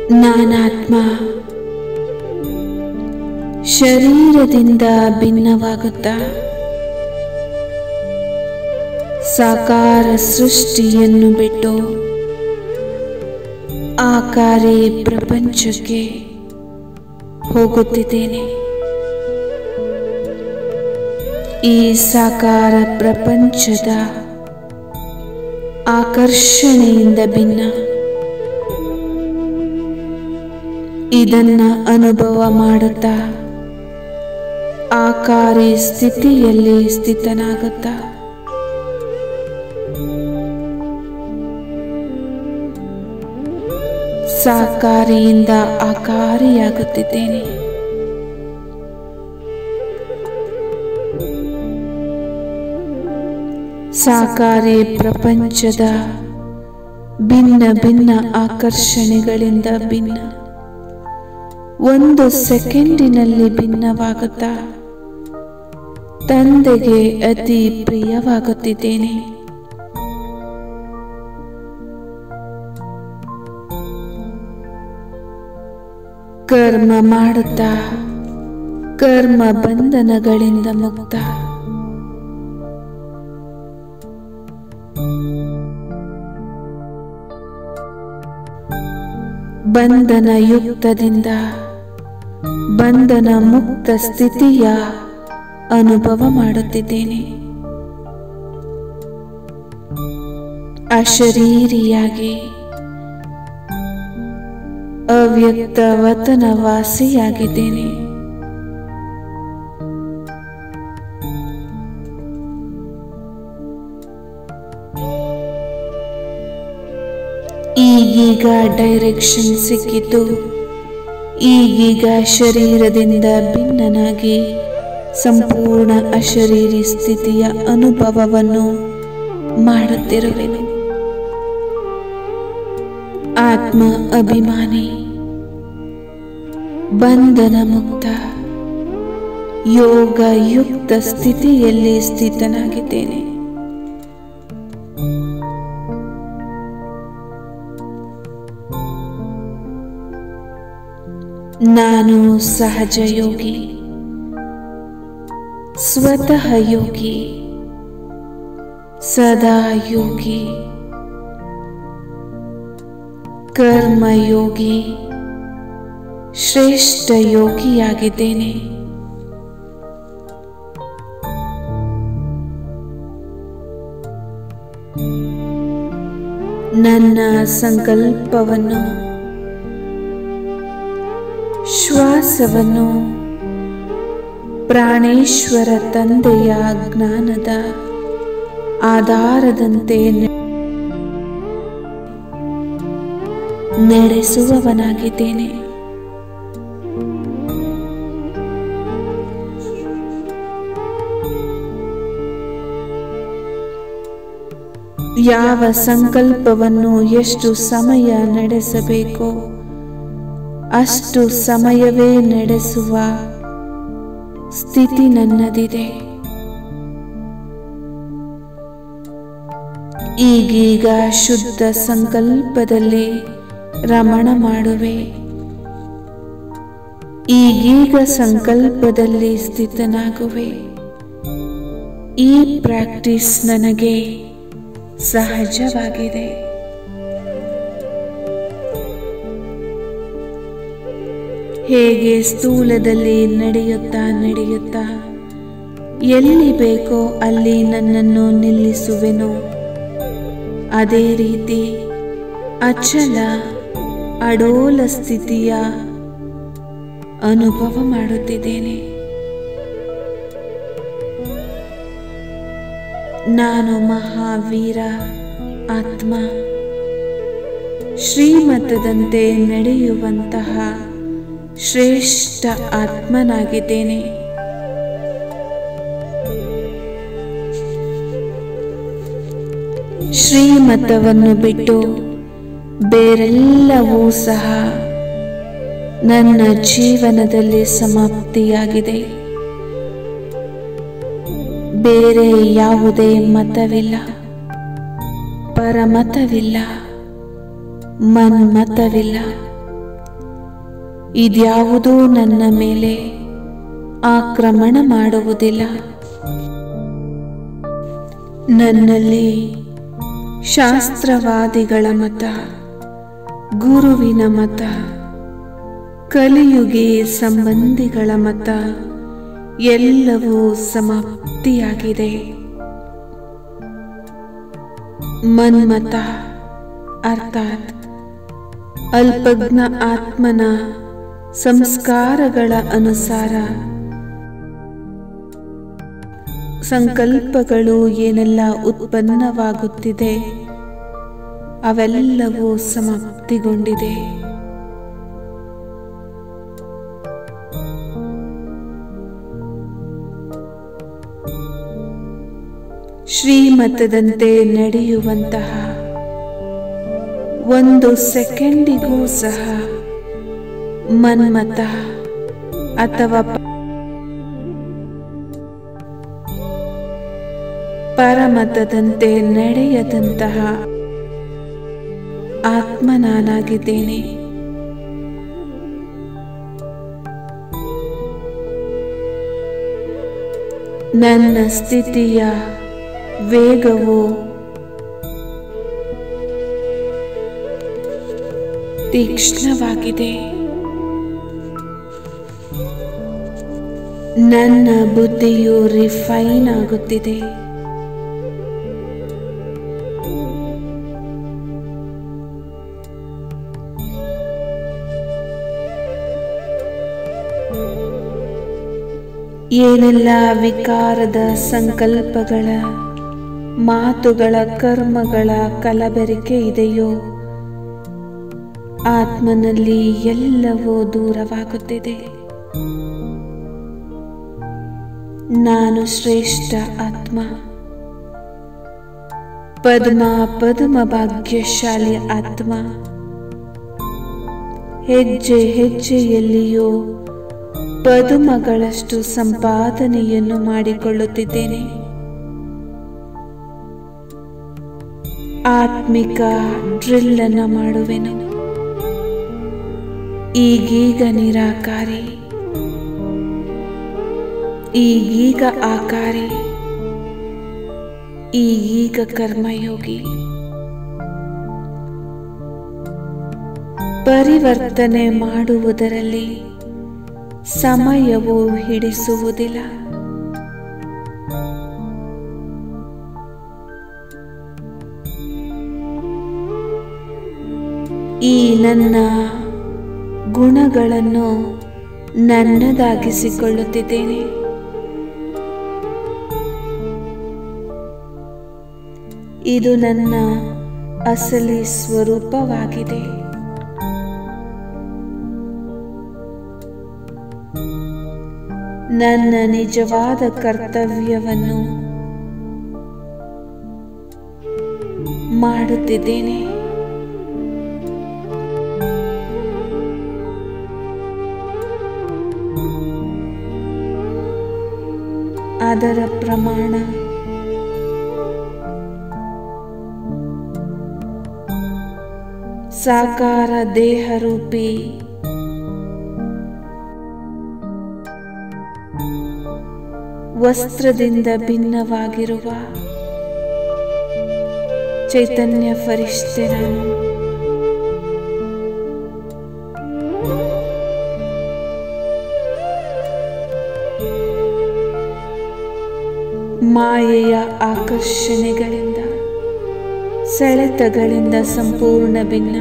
ನಾನಾತ್ಮ ಶರೀರದಿಂದ ಭಿನ್ನವಾಗುತ್ತಾ ಸಾಕಾರ ಸೃಷ್ಟಿಯನ್ನು ಬಿಟ್ಟು ಆಕಾರಿ ಪ್ರಪಂಚಕ್ಕೆ ಹೋಗುತ್ತಿದ್ದೇನೆ ಈ ಸಾಕಾರ ಪ್ರಪಂಚದ ಆಕರ್ಷಣೆಯಿಂದ ಭಿನ್ನ ಇದನ್ನ ಅನುಭವ ಮಾಡುತ್ತಾ ಆಕಾರಿ ಸ್ಥಿತಿಯಲ್ಲಿ ಸ್ಥಿತನಾಗುತ್ತಾ ಸಾಕಾರಿಯಿಂದ ಆಕಾರಿಯಾಗುತ್ತಿದ್ದೇನೆ ಸಾಕಾರಿ ಪ್ರಪಂಚದ ಭಿನ್ನ ಭಿನ್ನ ಆಕರ್ಷಣೆಗಳಿಂದ ಭಿನ್ನ ಒಂದು ಸೆಕೆಂಡಿನಲ್ಲಿ ಭಿನ್ನವಾಗುತ್ತಾ ತಂದೆಗೆ ಅತಿ ಪ್ರಿಯವಾಗುತ್ತಿದ್ದೇನೆ ಕರ್ಮ ಮಾಡುತ್ತಾ ಕರ್ಮ ಬಂಧನಗಳಿಂದ ಮುಕ್ತ ಬಂಧನ ಯುಕ್ತದಿಂದ ಬಂಧನ ಮುಕ್ತ ಸ್ಥಿತಿಯ ಅನುಭವ ಮಾಡುತ್ತಿದ್ದೇನೆ ಅಶರೀರಿಯಾಗಿ ಅವ್ಯಕ್ತ ವತನ ವಾಸಿಯಾಗಿದ್ದೇನೆ ಈಗೀಗ ಡೈರೆಕ್ಷನ್ ಸಿಕ್ಕಿತು ಈಗೀಗ ಶರೀರದಿಂದ ಭಿನ್ನನಾಗಿ ಸಂಪೂರ್ಣ ಅಶರೀರಿ ಸ್ಥಿತಿಯ ಅನುಭವವನ್ನು ಮಾಡುತ್ತಿರುವೆನು ಆತ್ಮ ಅಭಿಮಾನಿ ಬಂಧನ ಮುಕ್ತ ಯೋಗ ಯುಕ್ತ ಸ್ಥಿತಿಯಲ್ಲಿ ಸ್ಥಿತನಾಗಿದ್ದೇನೆ ನಾನು ಸಹಜ ಯೋಗಿ ಸ್ವತಃ ಯೋಗಿ ಸದಾ ಯೋಗಿ ಕರ್ಮಯೋಗಿ ಶ್ರೇಷ್ಠ ಯೋಗಿಯಾಗಿದ್ದೇನೆ ನನ್ನ ಸಂಕಲ್ಪವನ್ನು ಶ್ವಾಸವನ್ನು ಪ್ರಾಣೇಶ್ವರ ತಂದೆಯ ಜ್ಞಾನದ ಆಧಾರದಂತೆ ನೆ- ನಡೆಸುವವನಾಗಿದ್ದೇನೆ ಯಾವ ಸಂಕಲ್ಪವನ್ನು ಎಷ್ಟು ಸಮಯ ನಡೆಸಬೇಕೋ ಅಷ್ಟು ಸಮಯವೇ ನಡೆಸುವ ಸ್ಥಿತಿ ನನ್ನದಿದೆ ಈಗೀಗ ಶುದ್ಧ ಸಂಕಲ್ಪದಲ್ಲಿ ರಮಣ ಮಾಡುವೆ ಈಗೀಗ ಸಂಕಲ್ಪದಲ್ಲಿ ಸ್ಥಿತನಾಗುವೆ ಈ ಪ್ರಾಕ್ಟೀಸ್ ನನಗೆ ಸಹಜವಾಗಿದೆ ಹೇಗೆ ಸ್ಥೂಲದಲ್ಲಿ ನಡೆಯುತ್ತಾ ನಡೆಯುತ್ತಾ ಎಲ್ಲಿ ಬೇಕೋ ಅಲ್ಲಿ ನನ್ನನ್ನು ನಿಲ್ಲಿಸುವೆನೋ ಅದೇ ರೀತಿ ಅಚಲ ಅಡೋಲ ಸ್ಥಿತಿಯ ಅನುಭವ ಮಾಡುತ್ತಿದ್ದೇನೆ ನಾನು ಮಹಾವೀರ ಆತ್ಮ ಶ್ರೀಮತದಂತೆ ನಡೆಯುವಂತಹ ಶ್ರೇಷ್ಠ ಆತ್ಮನಾಗಿದ್ದೇನೆ ಶ್ರೀಮತವನ್ನು ಬಿಟ್ಟು ಬೇರೆಲ್ಲವೂ ಸಹ ನನ್ನ ಜೀವನದಲ್ಲಿ ಸಮಾಪ್ತಿಯಾಗಿದೆ ಬೇರೆ ಯಾವುದೇ ಮತವಿಲ್ಲ ಪರಮತವಿಲ್ಲ ಮನ್ಮತವಿಲ್ಲ ಇದ್ಯಾವುದೂ ನನ್ನ ಮೇಲೆ ಆಕ್ರಮಣ ಮಾಡುವುದಿಲ್ಲ ನನ್ನಲ್ಲಿ ಶಾಸ್ತ್ರವಾದಿಗಳ ಮತ ಗುರುವಿನ ಮತ ಕಲಿಯುಗಿ ಸಂಬಂಧಿಗಳ ಮತ ಎಲ್ಲವೂ ಸಮಾಪ್ತಿಯಾಗಿದೆ ಮನ್ಮತ ಅರ್ಥಾತ್ ಅಲ್ಪಜ್ಞ ಆತ್ಮನ ಸಂಸ್ಕಾರಗಳ ಅನುಸಾರ ಸಂಕಲ್ಪಗಳು ಏನೆಲ್ಲ ಉತ್ಪನ್ನವಾಗುತ್ತಿದೆ ಅವೆಲ್ಲವೂ ಸಮಾಪ್ತಿಗೊಂಡಿದೆ ಶ್ರೀಮತದಂತೆ ನಡೆಯುವಂತಹ ಒಂದು ಸೆಕೆಂಡಿಗೂ ಸಹ ಮನ್ಮತ ಅಥವಾ ಪ- ಪರಮತದಂತೆ ನಡೆಯದಂತಹ ಆತ್ಮ ನಾನಾಗಿದ್ದೇನೆ ನನ್ನ ಸ್ಥಿತಿಯ ವೇಗವು ತೀಕ್ಷ್ಣವಾಗಿದೆ ನನ್ನ ಬುದ್ಧಿಯು ರಿಫೈನ್ ಆಗುತ್ತಿದೆ ಏನೆಲ್ಲ ವಿಕಾರದ ಸಂಕಲ್ಪಗಳ ಮಾತುಗಳ ಕರ್ಮಗಳ ಕಲಬೆರಿಕೆ ಇದೆಯೋ ಆತ್ಮನಲ್ಲಿ ಎಲ್ಲವೂ ದೂರವಾಗುತ್ತಿದೆ ನಾನು ಶ್ರೇಷ್ಠ ಆತ್ಮ ಪದ್ಮ ಪದ್ಮ ಭಾಗ್ಯಶಾಲಿ ಆತ್ಮ ಹೆಜ್ಜೆ ಹೆಜ್ಜೆಯಲ್ಲಿಯೂ ಪದುಮಗಳಷ್ಟು ಸಂಪಾದನೆಯನ್ನು ಮಾಡಿಕೊಳ್ಳುತ್ತಿದ್ದೇನೆ ಆತ್ಮಿಕ ಡ್ರಿಲ್ ಅನ್ನ ಮಾಡುವೆನು ಈಗೀಗ ನಿರಾಕಾರಿ ಈಗೀಗ ಆಕಾರಿ ಈಗೀಗ ಕರ್ಮಯೋಗಿ ಪರಿವರ್ತನೆ ಮಾಡುವುದರಲ್ಲಿ ಸಮಯವು ಹಿಡಿಸುವುದಿಲ್ಲ ಈ ನನ್ನ ಗುಣಗಳನ್ನು ನನ್ನದಾಗಿಸಿಕೊಳ್ಳುತ್ತಿದ್ದೇನೆ ಇದು ನನ್ನ ಅಸಲಿ ಸ್ವರೂಪವಾಗಿದೆ ನನ್ನ ನಿಜವಾದ ಕರ್ತವ್ಯವನ್ನು ಮಾಡುತ್ತಿದ್ದೇನೆ ಅದರ ಪ್ರಮಾಣ ಸಾಕಾರ ದೇಹರೂಪಿ ವಸ್ತ್ರದಿಂದ ಭಿನ್ನವಾಗಿರುವ ಚೈತನ್ಯ ಫರಿಷ್ಠೆ ನಾನು ಮಾಯೆಯ ಆಕರ್ಷಣೆಗಳಿಂದ ಸೆಳೆತಗಳಿಂದ ಸಂಪೂರ್ಣ ಭಿನ್ನ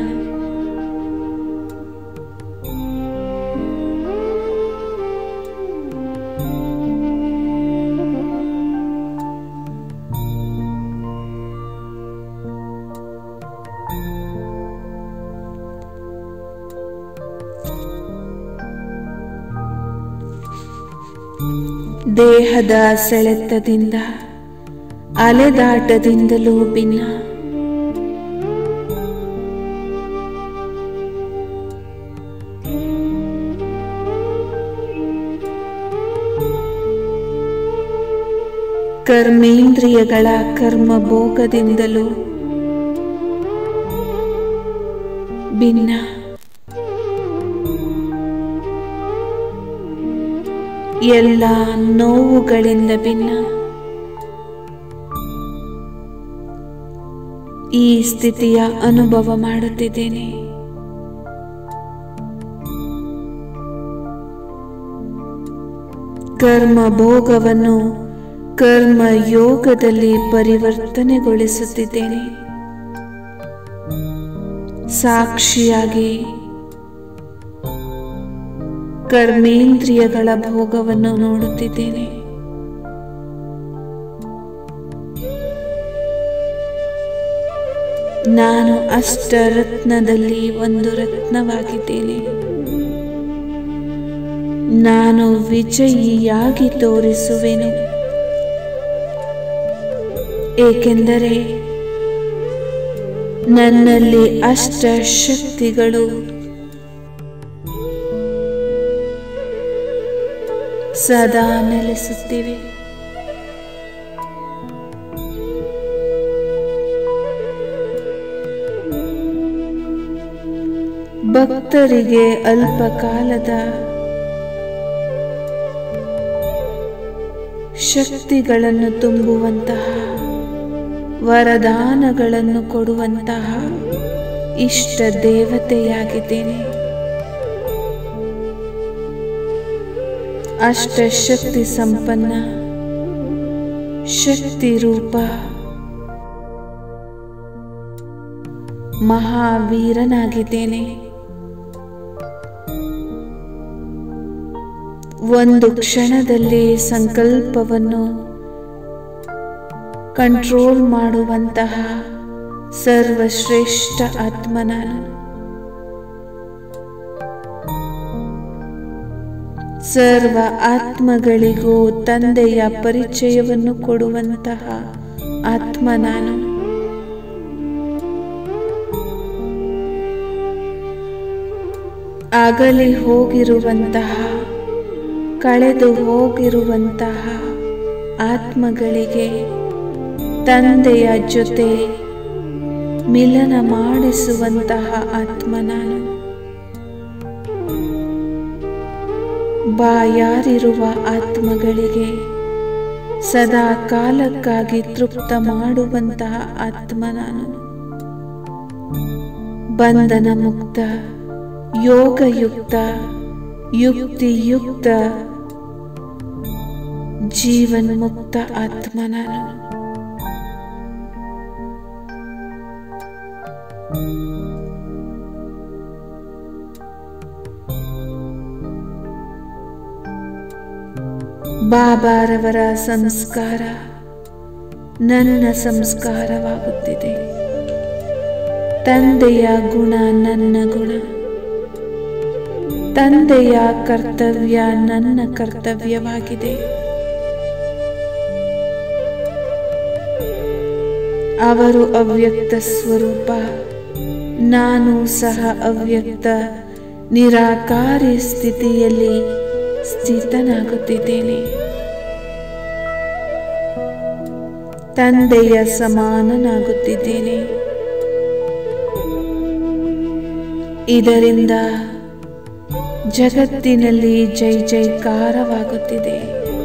ದೇಹದ ಸೆಳೆತದಿಂದ ಅಲೆದಾಟದಿಂದಲೂ ಭಿನ್ನ ಕರ್ಮೇಂದ್ರಿಯಗಳ ಕರ್ಮಭೋಗದಿಂದಲೂ ಭಿನ್ನ ಎಲ್ಲ ನೋವುಗಳಿಂದ ಭಿನ್ನ ಈ ಸ್ಥಿತಿಯ ಅನುಭವ ಮಾಡುತ್ತಿದ್ದೇನೆ ಕರ್ಮ ಭೋಗವನ್ನು ಕರ್ಮ ಯೋಗದಲ್ಲಿ ಪರಿವರ್ತನೆಗೊಳಿಸುತ್ತಿದ್ದೇನೆ ಸಾಕ್ಷಿಯಾಗಿ ಕರ್ಮೇಂದ್ರಿಯಗಳ ಭೋಗವನ್ನು ನೋಡುತ್ತಿದ್ದೇನೆ ನಾನು ಅಷ್ಟರತ್ನದಲ್ಲಿ ಒಂದು ರತ್ನವಾಗಿದ್ದೇನೆ ನಾನು ವಿಜಯಿಯಾಗಿ ತೋರಿಸುವೆನು ಏಕೆಂದರೆ ನನ್ನಲ್ಲಿ ಅಷ್ಟ ಶಕ್ತಿಗಳು ಸದಾ ನೆಲೆಸುತ್ತಿವೆ ಭಕ್ತರಿಗೆ ಅಲ್ಪ ಕಾಲದ ಶಕ್ತಿಗಳನ್ನು ತುಂಬುವಂತಹ ವರದಾನಗಳನ್ನು ಕೊಡುವಂತಹ ಇಷ್ಟ ದೇವತೆಯಾಗಿದ್ದೇನೆ ಅಷ್ಟಶಕ್ತಿ ಸಂಪನ್ನ ಶಕ್ತಿ ರೂಪ ಮಹಾವೀರನಾಗಿದ್ದೇನೆ ಒಂದು ಕ್ಷಣದಲ್ಲಿ ಸಂಕಲ್ಪವನ್ನು ಕಂಟ್ರೋಲ್ ಮಾಡುವಂತಹ ಸರ್ವಶ್ರೇಷ್ಠ ಆತ್ಮ ನಾನು ಸರ್ವ ಆತ್ಮಗಳಿಗೂ ತಂದೆಯ ಪರಿಚಯವನ್ನು ಕೊಡುವಂತಹ ಆತ್ಮ ನಾನು ಆಗಲಿ ಹೋಗಿರುವಂತಹ ಕಳೆದು ಹೋಗಿರುವಂತಹ ಆತ್ಮಗಳಿಗೆ ತಂದೆಯ ಜೊತೆ ಮಿಲನ ಮಾಡಿಸುವಂತಹ ಆತ್ಮ ನಾನು ಬಾಯಾರಿರುವ ಆತ್ಮಗಳಿಗೆ ಸದಾ ಕಾಲಕ್ಕಾಗಿ ತೃಪ್ತ ಮಾಡುವಂತಹ ಆತ್ಮ ನಾನು ಬಂಧನ ಮುಕ್ತ ಯೋಗಯುಕ್ತ ಯುಕ್ತಿಯುಕ್ತ ಜೀವನ್ ಮುಕ್ತ ಆತ್ಮ ನಾನು ಬಾಬಾರವರ ಸಂಸ್ಕಾರ ನನ್ನ ಸಂಸ್ಕಾರವಾಗುತ್ತಿದೆ ತಂದೆಯ ಗುಣ ನನ್ನ ಗುಣ ತಂದೆಯ ಕರ್ತವ್ಯ ನನ್ನ ಕರ್ತವ್ಯವಾಗಿದೆ ಅವರು ಅವ್ಯಕ್ತ ಸ್ವರೂಪ ನಾನು ಸಹ ಅವ್ಯಕ್ತ ನಿರಾಕಾರಿ ಸ್ಥಿತಿಯಲ್ಲಿ ಸ್ಥಿತನಾಗುತ್ತಿದ್ದೇನೆ ತಂದೆಯ ಸಮಾನನಾಗುತ್ತಿದ್ದೇನೆ ಇದರಿಂದ ಜಗತ್ತಿನಲ್ಲಿ ಜೈ ಜೈಕಾರವಾಗುತ್ತಿದೆ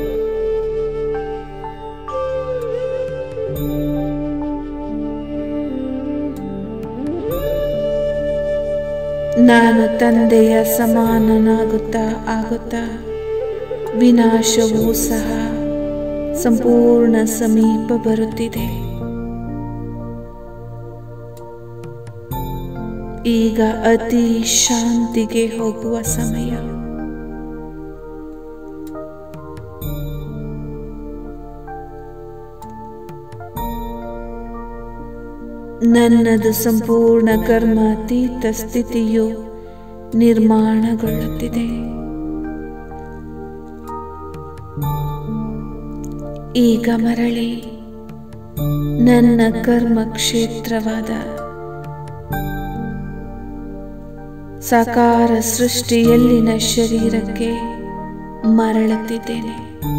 ನಾನು ತಂದೆಯ ಸಮಾನನಾಗುತ್ತಾ ಆಗುತ್ತಾ ವಿನಾಶವೂ ಸಹ ಸಂಪೂರ್ಣ ಸಮೀಪ ಬರುತ್ತಿದೆ ಈಗ ಅತಿ ಶಾಂತಿಗೆ ಹೋಗುವ ಸಮಯ ನನ್ನದು ಸಂಪೂರ್ಣ ಕರ್ಮಾತೀತ ಸ್ಥಿತಿಯು ನಿರ್ಮಾಣಗೊಳ್ಳುತ್ತಿದೆ ಈಗ ಮರಳಿ ನನ್ನ ಕರ್ಮ ಕ್ಷೇತ್ರವಾದ ಸಾಕಾರ ಸೃಷ್ಟಿಯಲ್ಲಿನ ಶರೀರಕ್ಕೆ ಮರಳುತ್ತಿದ್ದೇನೆ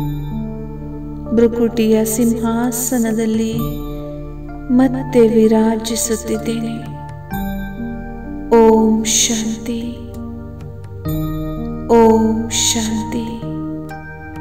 ಭೃಕುಟಿಯ ಸಿಂಹಾಸನದಲ್ಲಿ ಮತ್ತೆ ವಿರಾಜಿಸುತ್ತಿದ್ದೇನೆ ಓಂ ಶಾಂತಿ ಓಂ ಶಾಂತಿ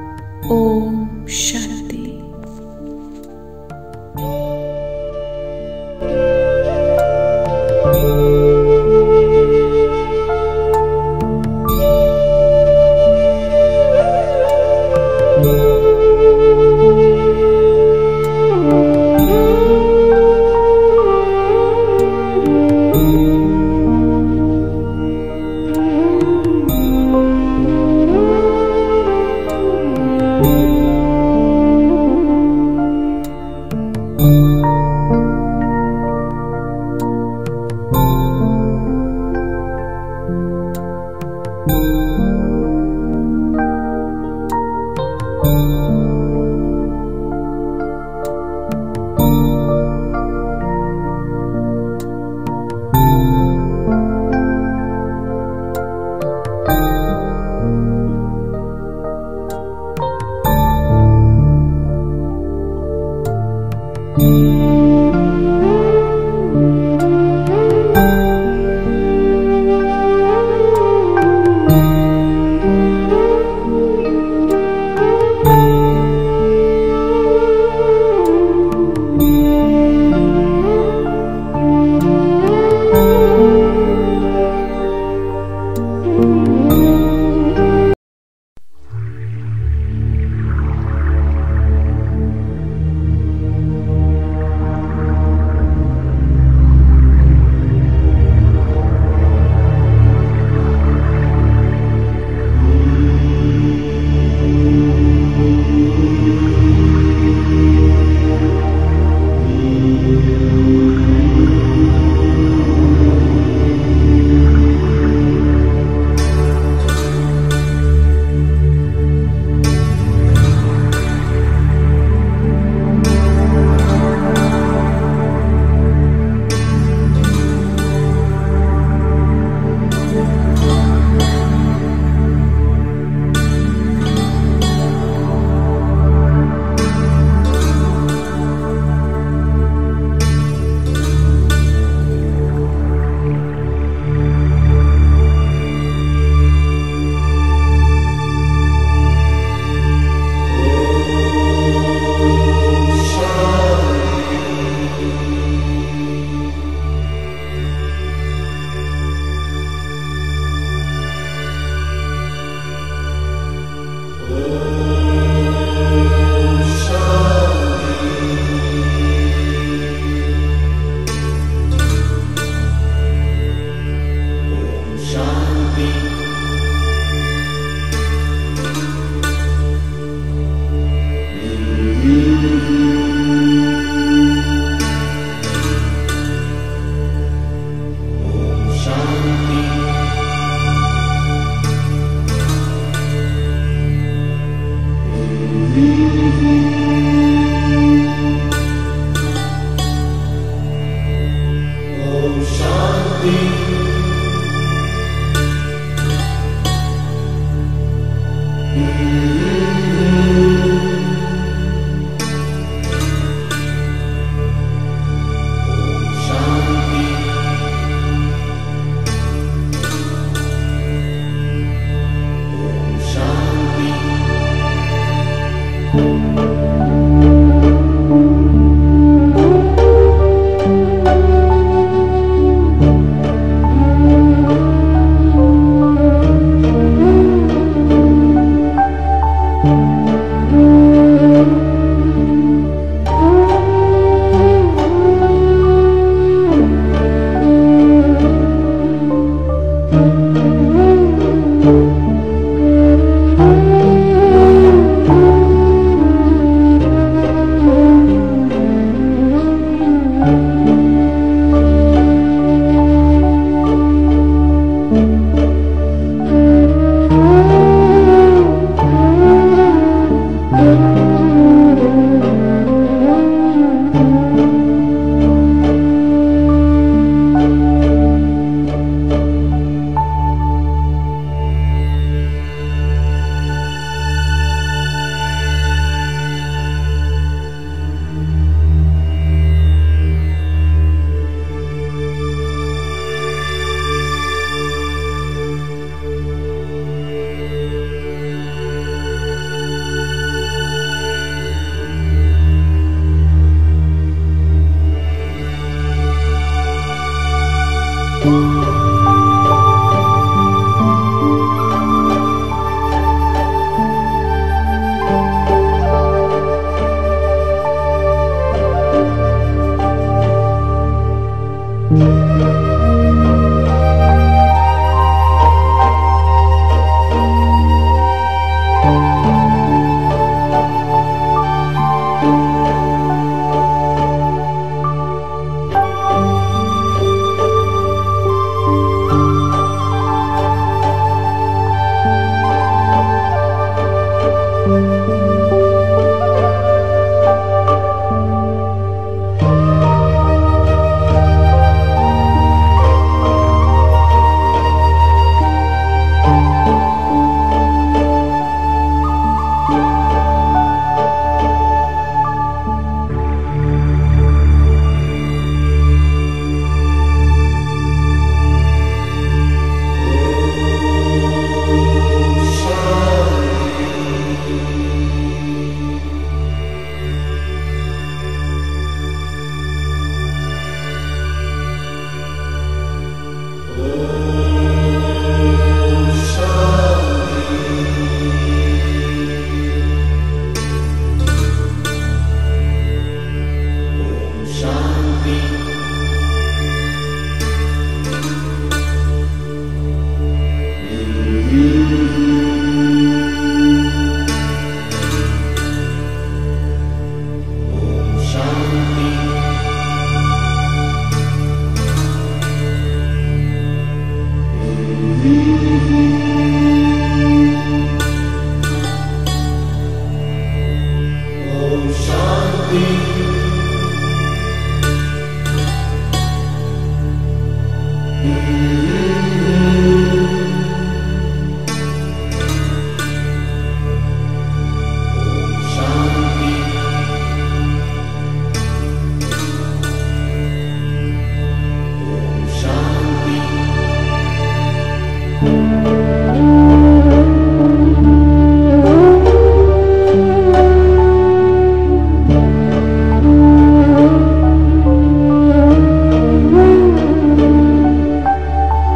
ಿ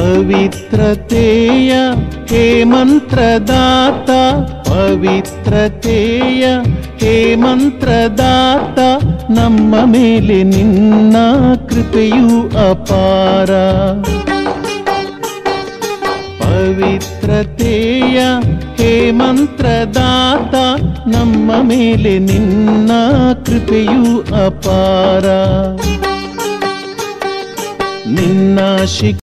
ಪವಿತ್ರತೆಯ ಹೇ ಮಂತ್ರದಾತ ಪವಿತ್ರತೆಯ ಹೇ ಮಂತ್ರದಾತ ನಮ್ಮ ಮೇಲೆ ನಿನ್ನ ಕೃಪೆಯು ಅಪಾರ ಪವಿತ್ರತೆಯ ಹೇ ಮಂತ್ರದಾತ ನಮ್ಮ ಮೇಲೆ ನಿನ್ನ ಕೃಪೆಯು ಅಪಾರ ನಿನ್ನ ಶಿಕ್